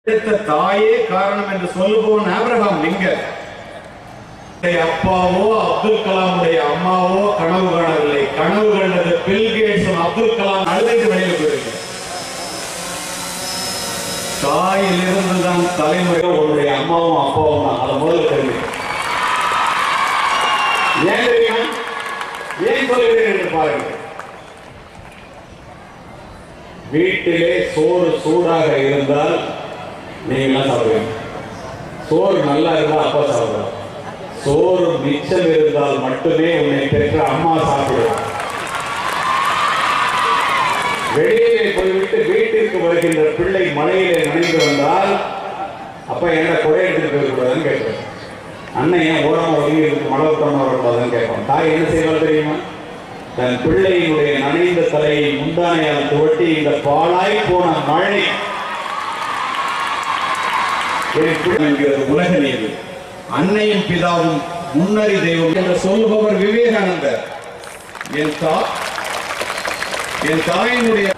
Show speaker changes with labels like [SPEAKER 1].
[SPEAKER 1] எடுத்த தாயே காரணம் என்று சொல்லுபவன் ஆபிரகாம் லிங்கர் உடைய அப்பாவோ அப்துல் கலாமுடைய அம்மாவோ கனவு காணவில்லை கனவு கண்டது பில் கேட்ஸும் அப்துல் கலாம் அழுதைக்கு வெளியில் போயிருக்கு தாயிலிருந்து தான் தலைமுறை உன்னுடைய அம்மாவும் அப்பாவும் தான் அதை முதல்ல தெரிஞ்சுக்க ஏன் தெரியுமா ஏன் சொல்லுகிறேன் என்று பாருங்கள் வீட்டிலே சோறு சூடாக இருந்தால் நீங்களாம் சாப்பிடுவீங்க சோறு நல்லா இருந்தால் அப்பா சாப்பிடுவோம் சோறு மிச்சம் இருந்தால் மட்டுமே உன்னை பெற்ற அம்மா சாப்பிடுவார் வெளியிலே போய்விட்டு வீட்டிற்கு வருகின்ற பிள்ளை மலையிலே நனைந்து வந்தால் அப்பா என்ன குறை எடுத்துட்டு போயிடக்கூடாதுன்னு கேட்பேன் அண்ணன் ஏன் ஓரமா ஒதுங்கி இருக்கு மழை விட்டோம்னு வரக்கூடாதுன்னு கேட்பான் தாய் என்ன செய்வாள் தெரியுமா தன் பிள்ளையினுடைய நனைந்த தலையை முந்தானையால் துவட்டி இந்த பாழாய் போன மழை என் பிள்ளை என்கிறது உலக நீதி அன்னையும் பிதாவும் முன்னறி தெய்வம் என்று சொல்லுபவர் விவேகானந்தர் என் தா என் தாயினுடைய